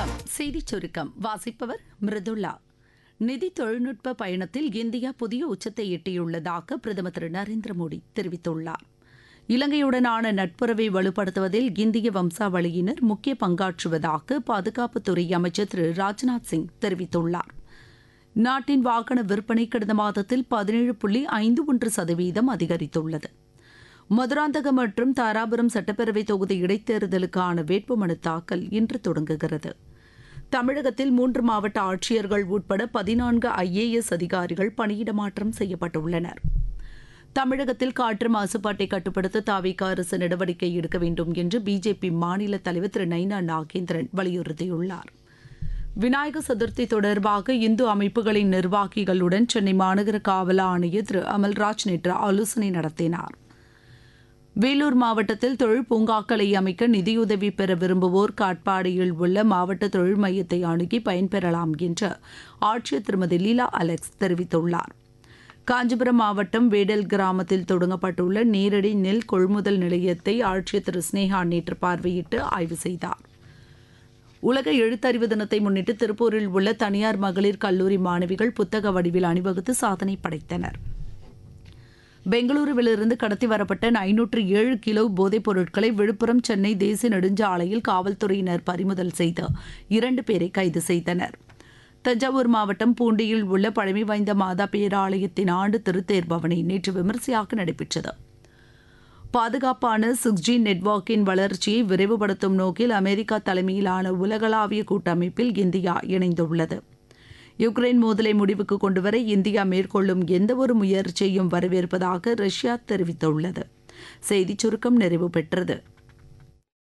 வணக்கம் செய்திச் சுருக்கம் வாசிப்பவர் மிருதுளா நிதி தொழில்நுட்ப பயணத்தில் இந்தியா புதிய உச்சத்தை எட்டியுள்ளதாக பிரதமர் திரு நரேந்திர மோடி தெரிவித்துள்ளார் இலங்கையுடனான நட்புறவை வலுப்படுத்துவதில் இந்திய வம்சாவளியினர் முக்கிய பங்காற்றுவதாக பாதுகாப்புத்துறை அமைச்சர் திரு ராஜ்நாத் சிங் தெரிவித்துள்ளார் நாட்டின் வாகன விற்பனை கடந்த மாதத்தில் பதினேழு புள்ளி ஐந்து ஒன்று சதவீதம் அதிகரித்துள்ளது மதுராந்தகம் மற்றும் தாராபுரம் சட்டப்பேரவை தொகுதி இடைத்தேர்தலுக்கான வேட்புமனு தாக்கல் இன்று தொடங்குகிறது தமிழகத்தில் மூன்று மாவட்ட ஆட்சியர்கள் உட்பட பதினான்கு ஐஏஎஸ் அதிகாரிகள் பணியிடமாற்றம் செய்யப்பட்டுள்ளனர் தமிழகத்தில் காற்று மாசுபாட்டை கட்டுப்படுத்த தாவிக அரசு நடவடிக்கை எடுக்க வேண்டும் என்று பிஜேபி மாநில தலைவர் திரு நைனா நாகேந்திரன் வலியுறுத்தியுள்ளார் விநாயகர் சதுர்த்தி தொடர்பாக இந்து அமைப்புகளின் நிர்வாகிகளுடன் சென்னை மாநகர காவல் ஆணையர் திரு அமல்ராஜ் நேற்று ஆலோசனை நடத்தினார் வேலூர் மாவட்டத்தில் தொழில் பூங்காக்களை அமைக்க நிதியுதவி பெற விரும்புவோர் காட்பாடியில் உள்ள மாவட்ட தொழில் மையத்தை அணுகி பயன்பெறலாம் என்று ஆட்சியர் திருமதி லீலா அலெக்ஸ் தெரிவித்துள்ளார் காஞ்சிபுரம் மாவட்டம் வேடல் கிராமத்தில் தொடங்கப்பட்டுள்ள நேரடி நெல் கொள்முதல் நிலையத்தை ஆட்சியர் திரு ஸ்னேகா நேற்று பார்வையிட்டு ஆய்வு செய்தார் உலக எழுத்தறிவு தினத்தை முன்னிட்டு திருப்பூரில் உள்ள தனியார் மகளிர் கல்லூரி மாணவிகள் புத்தக வடிவில் அணிவகுத்து சாதனை படைத்தனர் பெங்களூருவிலிருந்து கடத்தி வரப்பட்ட ஐநூற்று ஏழு கிலோ போதைப் பொருட்களை விழுப்புரம் சென்னை தேசிய நெடுஞ்சாலையில் காவல்துறையினர் பறிமுதல் செய்து இரண்டு பேரை கைது செய்தனர் தஞ்சாவூர் மாவட்டம் பூண்டியில் உள்ள பழமை வாய்ந்த மாதா பேராலயத்தின் ஆண்டு திருத்தேர் பவனி நேற்று விமரிசையாக நடைபெற்றது பாதுகாப்பான சிக்ஸ் ஜி நெட்வொர்க்கின் வளர்ச்சியை விரைவுபடுத்தும் நோக்கில் அமெரிக்கா தலைமையிலான உலகளாவிய கூட்டமைப்பில் இந்தியா இணைந்துள்ளது யுக்ரைன் மோதலை முடிவுக்கு கொண்டுவர இந்தியா மேற்கொள்ளும் எந்தவொரு முயற்சியையும் வரவேற்பதாக ரஷ்யா தெரிவித்துள்ளது செய்திச் சுருக்கம் நிறைவு பெற்றது